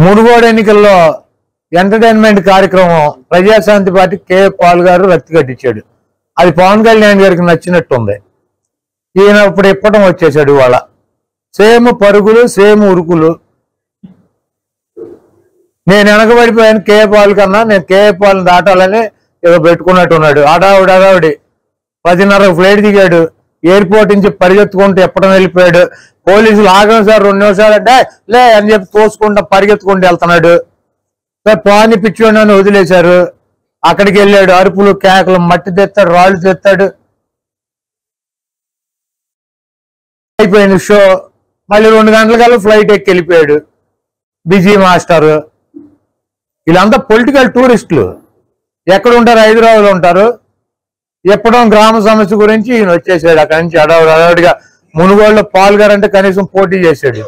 మునుగోడు ఎన్నికల్లో ఎంటర్టైన్మెంట్ కార్యక్రమం Praja Shanti party K Paul గారు రక్తి కట్టించాడు అది పవన్ కళ్యాణ్ గారికి నచ్చినట్టుంది ఈయన ఇప్పుడు ఇప్పటం వచ్చేసాడు ఇవాళ సేమ్ పరుగులు సేమ్ ఉరుకులు నేను వెనకబడిపోయాను కే పాల్ కన్నా నేను కే పాల్ దాటాలని ఏదో పెట్టుకున్నట్టు ఉన్నాడు అడావుడి అడావుడి పదిన్నర ఫ్లైట్ దిగాడు ఎయిర్పోర్ట్ నుంచి పరిగెత్తుకుంటూ ఎప్పడం వెళ్ళిపోయాడు పోలీసులు ఆగం సార్ రెండు నిమిషాలు అంటే లే అని చెప్పి తోసుకుంటా పరిగెత్తుకుంటూ వెళ్తున్నాడు సార్ పాని పిచ్చోడి అని వదిలేశారు అక్కడికి వెళ్ళాడు అరుపులు కేకలు మట్టి తెస్తాడు రాళ్ళు తెస్తాడు అయిపోయింది షో మళ్ళీ రెండు గంటలకల్లా ఫ్లైట్ ఎక్కి వెళ్ళిపోయాడు బిజీ మాస్టర్ వీళ్ళంతా పొలిటికల్ టూరిస్టులు ఎక్కడ ఉంటారు హైదరాబాద్ ఉంటారు ఎప్పుడో గ్రామ సమస్య గురించి ఈయన వచ్చేసాడు అక్కడి నుంచి అడవుడు అడవుడిగా మునుగోడులో పాల్గారంటే కనీసం పోటీ చేశాడు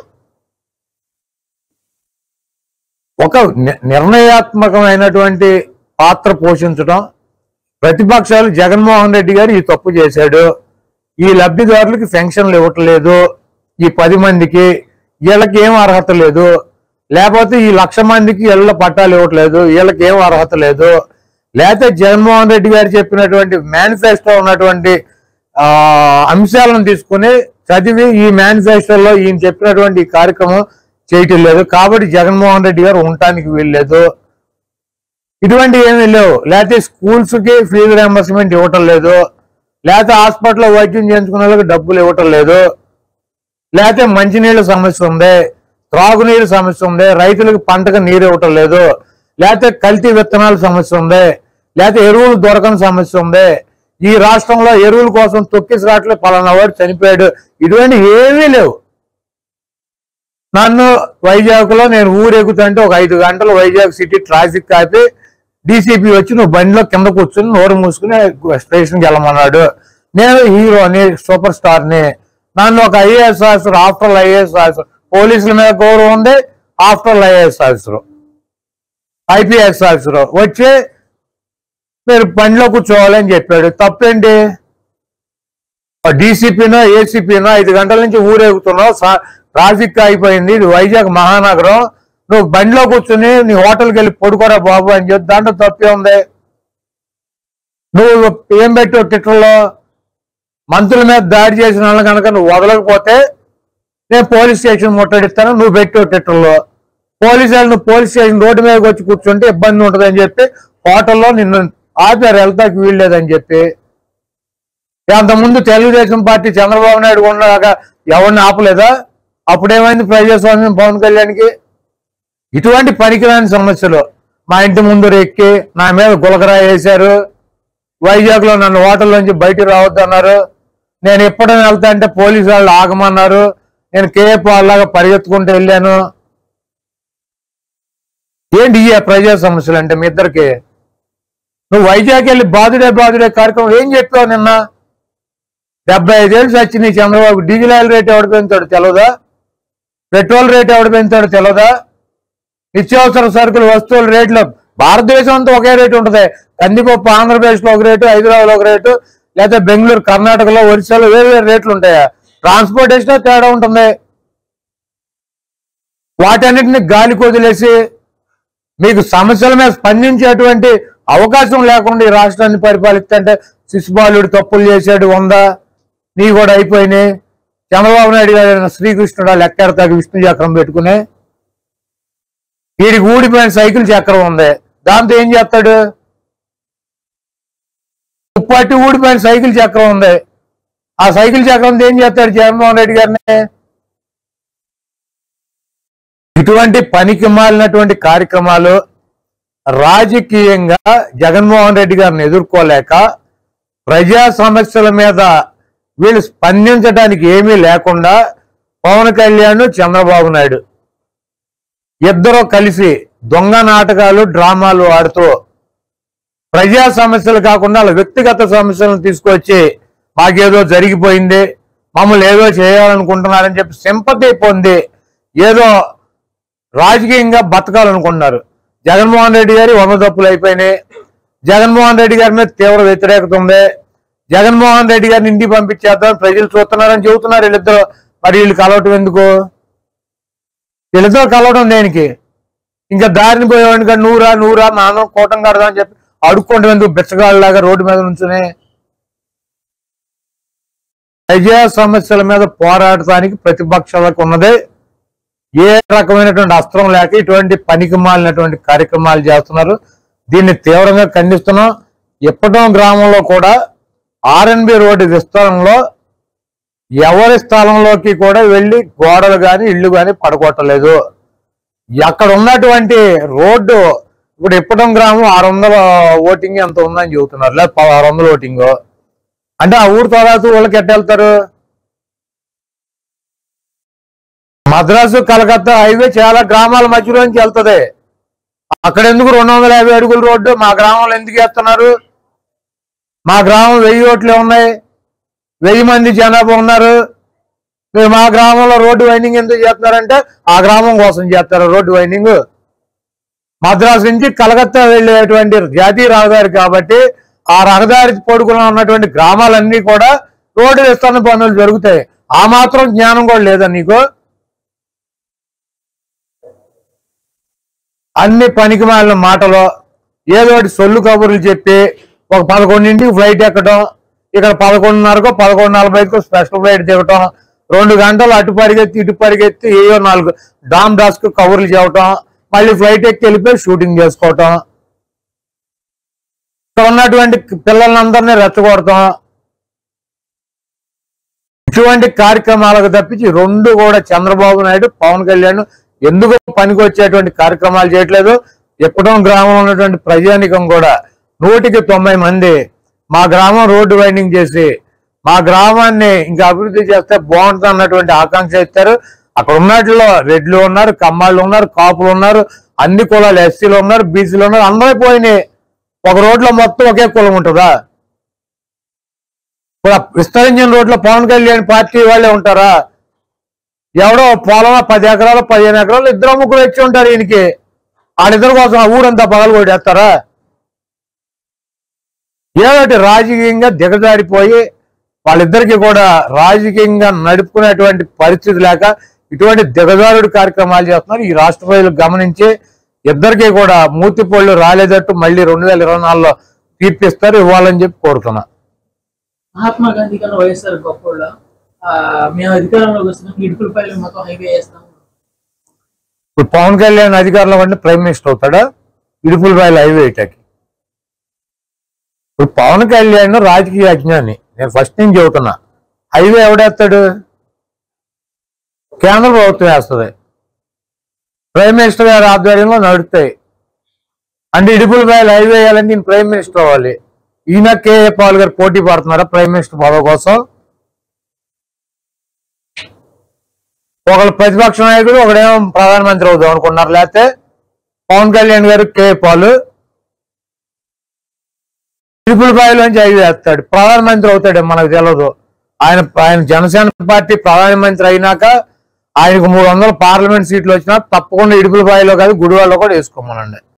ఒక ని- నిర్ణయాత్మకమైనటువంటి పాత్ర పోషించడం ప్రతిపక్షాలు జగన్మోహన్ రెడ్డి గారు ఈ తప్పు చేశాడు ఈ లబ్ధిదారులకి పెన్షన్లు ఇవ్వట్లేదు ఈ పది మందికి వీళ్ళకి ఏం అర్హత లేదు లేకపోతే ఈ లక్ష మందికి ఇళ్ళ పట్టాలు ఇవ్వట్లేదు వీళ్ళకి ఏం అర్హత లేదు లేకపోతే జగన్మోహన్ రెడ్డి గారు చెప్పినటువంటి మేనిఫెస్టో ఉన్నటువంటి ఆ, అంశాలను తీసుకుని చదివి ఈ మేనిఫెస్టోలో ఈయన చెప్పినటువంటి ఈ కార్యక్రమం చేయటం లేదు కాబట్టి జగన్మోహన్ రెడ్డి గారు ఉండటానికి వీల్లేదు ఇటువంటి ఏమీ లేవు లేకపోతే స్కూల్స్ కి ఫీజు రియంబర్స్మెంట్ ఇవ్వటం లేదు లేకపోతే హాస్పిటల్లో వైద్యం చేయించుకునే వాళ్ళకి డబ్బులు ఇవ్వటం లేదు లేకపోతే మంచినీళ్ళ సమస్య ఉంది త్రాగునీరు సమస్య ఉంది రైతులకు పంటకు నీరు ఇవ్వటం లేదు లేకపోతే కల్తీ విత్తనాల సమస్య ఉంది లేకపోతే ఎరువులు దొరకని సమస్య ఉంది ఈ రాష్ట్రంలో ఎరువుల కోసం తొక్కిసరాట్లు పలానా వాడు చనిపోయాడు ఇటువంటి ఏమీ లేవు నన్ను వైజాగ్ లో నేను ఊరెగుతుంటే ఒక ఐదు గంటలు వైజాగ్ సిటీ ట్రాఫిక్ కాపి డీసీపీ వచ్చి నువ్వు బండిలో కింద కూర్చుని నోరు మూసుకుని స్టేషన్కి వెళ్ళమన్నాడు నేను హీరోని సూపర్ స్టార్ ని నన్ను ఒక IAS officer after IAS officer పోలీసుల మీద గౌరవం ఉంది after IAS officer IPS officer వచ్చి మీరు బండిలో కూర్చోవాలని చెప్పాడు తప్పేంటి డీసీపీనో ఏసీపీనో ఐదు గంటల నుంచి ఊరేగుతున్నావు సా- ట్రాఫిక్ అయిపోయింది ఇది వైజాగ్ మహానగరం నువ్వు బండిలో కూర్చుని నీ హోటల్కి వెళ్ళి పడుకోరా బాబు అని చెప్పి దాంట్లో తప్పే ఉంది నువ్వు ఏం పెట్టావు ట్విట్టర్లో మంత్రుల మీద దాడి చేసిన వాళ్ళు కనుక నువ్వు వదలకపోతే నేను పోలీస్ స్టేషన్ ముట్టడిస్తాను నువ్వు పెట్టావు ట్విట్టర్లో పోలీసు వాళ్ళు నువ్వు పోలీస్ స్టేషన్ రోడ్డు మీదకి వచ్చి కూర్చుంటే ఇబ్బంది ఉంటుందని చెప్పి హోటల్లో నిన్ను ఆపారు వెళ్తాకి వీల్లేదని చెప్పి అంతకుముందు తెలుగుదేశం పార్టీ చంద్రబాబు నాయుడు ఉండగా ఎవరిని ఆపలేదా అప్పుడేమైంది ప్రజాస్వామ్యం పవన్ కళ్యాణ్కి ఇటువంటి పనికిరాని సమస్యలు మా ఇంటి ముందు ఎక్కి నా మీద గులకరా వేశారు వైజాగ్ లో నన్ను హోటల్లోంచి బయటికి రావద్దన్నారు నేను ఎప్పుడైనా వెళ్తా అంటే పోలీసు వాళ్ళు ఆగమన్నారు నేను కేఎఫ్ వాళ్ళలాగా పరిగెత్తుకుంటూ వెళ్ళాను ఏంటి ఈ ప్రజా సమస్యలు అంటే మీ ఇద్దరికి నువ్వు వైజాగ్ వెళ్ళి బాధుడే బాధుడే కార్యక్రమం ఏం చెప్పావు నిన్న డెబ్బై ఐదేళ్ళు సచ్చింది చంద్రబాబు డీజిల్ ఆయిల్ రేట్ ఎవడు పెంచాడు తెలవదా పెట్రోల్ రేట్ ఎవడు పెంచాడు తెలవదా నిత్యావసర సరుకులు వస్తువుల రేట్లు భారతదేశం అంతా ఒకే రేటు ఉంటుంది కందిపప్పు ఆంధ్రప్రదేశ్ లో ఒక రేటు హైదరాబాద్ లో ఒక రేటు లేకపోతే బెంగళూరు కర్ణాటకలో ఒరిస్సాలో వేరు వేరు రేట్లు ఉంటాయా ట్రాన్స్పోర్టేషన్ తేడా ఉంటుంది వాటన్నిటిని గాలి కొదిలేసి మీకు సమస్యల మీద స్పందించేటువంటి అవకాశం లేకుండా ఈ రాష్ట్రాన్ని పరిపాలిస్తుంటే శిశుపాలుడు తప్పులు చేశాడు వందా నీ కూడా అయిపోయినాయి చంద్రబాబు నాయుడు గారు శ్రీకృష్ణుడు లెక్కెడతాకి విష్ణు చక్రం పెట్టుకుని వీడికి ఊడిపోయిన సైకిల్ చక్రం ఉంది దాంతో ఏం చేస్తాడు ఉప్పట్టి ఊడిపోయిన సైకిల్ చక్రం ఉంది ఆ సైకిల్ చక్రంతో ఏం చేస్తాడు జగన్మోహన్ రెడ్డి గారిని ఇటువంటి పనికి మాలినటువంటి కార్యక్రమాలు రాజకీయంగా జగన్మోహన్ రెడ్డి గారిని ఎదుర్కోలేక ప్రజా సమస్యల మీద వీళ్ళు స్పందించడానికి ఏమీ లేకుండా పవన్ కళ్యాణ్ చంద్రబాబు నాయుడు ఇద్దరు కలిసి దొంగ నాటకాలు డ్రామాలు ఆడుతూ ప్రజా సమస్యలు కాకుండా వాళ్ళ వ్యక్తిగత సమస్యలను తీసుకొచ్చి మాకేదో జరిగిపోయింది మమ్మల్ని ఏదో చేయాలనుకుంటున్నారని చెప్పి సింపతి పొంది ఏదో రాజకీయంగా బతకాలనుకుంటున్నారు జగన్మోహన్ రెడ్డి గారి వంద తప్పులు అయిపోయినాయి జగన్మోహన్ రెడ్డి గారి మీద తీవ్ర వ్యతిరేకత ఉంది జగన్మోహన్ రెడ్డి గారిని ఇంటికి పంపించేద్దాం ప్రజలు చూస్తున్నారని చెబుతున్నారు వీళ్ళిద్దరు మరి వీళ్ళు కలవటం ఎందుకు వీళ్ళిద్దరు కలవడం దేనికి ఇంకా దారిని పోయేవాడిని నూరా నూరా మా అందరం కూటం కడదాం అని చెప్పి అడుక్కుంటాం ఎందుకు బిచ్చగాళ్ళలాగా రోడ్డు మీద నుంచునే ప్రజా సమస్యల మీద పోరాడటానికి ప్రతిపక్షాలకు ఉన్నదే ఏ రకమైనటువంటి అస్త్రం లేక ఇటువంటి పనికి మాలినటువంటి కార్యక్రమాలు చేస్తున్నారు దీన్ని తీవ్రంగా ఖండిస్తున్నాం ఇప్పటం గ్రామంలో కూడా ఆర్ఎన్బి రోడ్డు విస్తరణలో ఎవరి స్థలంలోకి కూడా వెళ్ళి గోడలు గాని ఇళ్ళు గాని పడగొట్టలేదు అక్కడ ఉన్నటువంటి రోడ్డు ఇప్పుడు ఇప్పటం గ్రామం ఆరు వందల ఓటింగ్ ఎంత ఉందని చెబుతున్నారు లేదా ఆరు వందల ఓటింగ్ అంటే ఆ ఊరు తర్వాత వాళ్ళకి ఎట్ట వెళ్తారు మద్రాసు కలకత్తా హైవే చాలా గ్రామాల మధ్యలోంచి వెళ్తది అక్కడ ఎందుకు రెండు వందల యాభై అడుగుల రోడ్డు మా గ్రామంలో ఎందుకు వేస్తున్నారు మా గ్రామం వెయ్యి ఓట్లే ఉన్నాయి వెయ్యి మంది జనాభా ఉన్నారు మీరు మా గ్రామంలో రోడ్డు వైండింగ్ ఎందుకు చేస్తున్నారంటే ఆ గ్రామం కోసం చేస్తారు రోడ్డు వైండింగ్ మద్రాసు నుంచి కలకత్తా వెళ్ళేటువంటి జాతీయ రహదారి కాబట్టి ఆ రహదారి పొడుగున ఉన్నటువంటి గ్రామాలన్నీ కూడా రోడ్డు విస్తరణ పనులు జరుగుతాయి ఆ మాత్రం జ్ఞానం కూడా లేదా నీకు అన్ని పనికి మాలిన మాటలు ఏదో ఒకటి సొల్లు కబుర్లు చెప్పి ఒక పదకొండింటికి ఫ్లైట్ ఎక్కడం ఇక్కడ పదకొండున్నరకు పదకొండు నలభైకి స్పెషల్ ఫ్లైట్ దిగటం రెండు గంటలు అటు పరిగెత్తి ఇటు పరిగెత్తి ఏయో నాలుగు డామ్ డాస్క్ కబుర్లు చేయటం మళ్ళీ ఫ్లైట్ ఎక్కి వెళ్ళిపోయి షూటింగ్ చేసుకోవటం ఇక్కడ ఉన్నటువంటి పిల్లలందరినీ రెచ్చగొడతాం ఇటువంటి కార్యక్రమాలకు తప్పించి రెండు కూడా చంద్రబాబు నాయుడు పవన్ కళ్యాణ్ ఎందుకు పనికి వచ్చేటువంటి కార్యక్రమాలు చేయట్లేదు ఎప్పటం గ్రామంలో ఉన్నటువంటి ప్రజానికం కూడా నూటికి తొంభై మంది మా గ్రామం రోడ్డు వైండింగ్ చేసి మా గ్రామాన్ని ఇంకా అభివృద్ధి చేస్తే బాగుంటుంది అన్నటువంటి ఆకాంక్ష ఇస్తారు అక్కడ ఉన్నట్లో రెడ్లు ఉన్నారు కమ్మాళ్ళు ఉన్నారు కాపులు ఉన్నారు అన్ని కులాలు ఎస్సీలు ఉన్నారు బీసీలు ఉన్నారు అందరూ పోయినాయి ఒక రోడ్లో మొత్తం ఒకే కులం ఉంటుందా ఇప్పుడు ఆ విస్తరించిన రోడ్లో పవన్ కళ్యాణ్ పార్టీ వాళ్ళే ఉంటారా ఎవడో పొలం పది ఎకరాలు పదిహేను ఎకరాలు ఇద్దరు ముగ్గురు వచ్చి ఉంటారు ఈయనకి వాళ్ళిద్దరి కోసం ఆ ఊరంతా పగలు కొట్టేస్తారా ఏదోటి రాజకీయంగా దిగజారిపోయి వాళ్ళిద్దరికి కూడా రాజకీయంగా నడుపుకునేటువంటి పరిస్థితి లేక ఇటువంటి దిగజారుడు కార్యక్రమాలు చేస్తున్నారు ఈ రాష్ట్ర ప్రజలు గమనించి ఇద్దరికి కూడా మూతిపళ్ళు రాలేదట్టు మళ్ళీ రెండు వేల ఇరవై నాలుగులో తీర్పిస్తారు ఇవ్వాలని చెప్పి కోరుతున్నా మహాత్మా గాంధీ కన్నా వైఎస్ఆర్ గొప్పోళ్ళ మేము అధికారంలోకి వస్తున్నాం ఇడుపులపల్లి మొత్తం హైవే వేస్తాం ఇప్పుడు పవన్ కళ్యాణ్ అధికారంలో ఉండి ప్రైమ్ మినిస్టర్ అవుతాడా ఇడుపుల రాయలు హైవే ఇటాకి ఇప్పుడు పవన్ కళ్యాణ్ రాజకీయ అజ్ఞాని నేను ఫస్ట్ నుంచి చెబుతున్నా హైవే ఎవడేస్తాడు కేంద్ర ప్రభుత్వం వేస్తుంది ప్రైమ్ మినిస్టర్ గారి ఆధ్వర్యంలో నడుస్తాయి అంటే ఇడుపుల రాయలు హైవే వేయాలంటే నేను ప్రైమ్ మినిస్టర్ అవ్వాలి ఈయన కేఏ పాల్ గారు పోటీ పడుతున్నారా ప్రైమ్ మినిస్టర్ పదవి కోసం ఒకళ్ళు ప్రతిపక్ష నాయకుడు ఒకడేమో ప్రధానమంత్రి అవుదాం అనుకున్నారు లేకపోతే పవన్ కళ్యాణ్ గారు కే పాలు తిరుపులపాయలోంచి ఐదు వేస్తాడు ప్రధానమంత్రి అవుతాడు మనకు తెలియదు ఆయన ఆయన జనసేన పార్టీ ప్రధానమంత్రి అయినాక ఆయనకు మూడు వందల పార్లమెంట్ సీట్లు వచ్చినా తప్పకుండా ఇడుపులపాయలో కాదు గుడివాడలో కూడా వేసుకోమనండి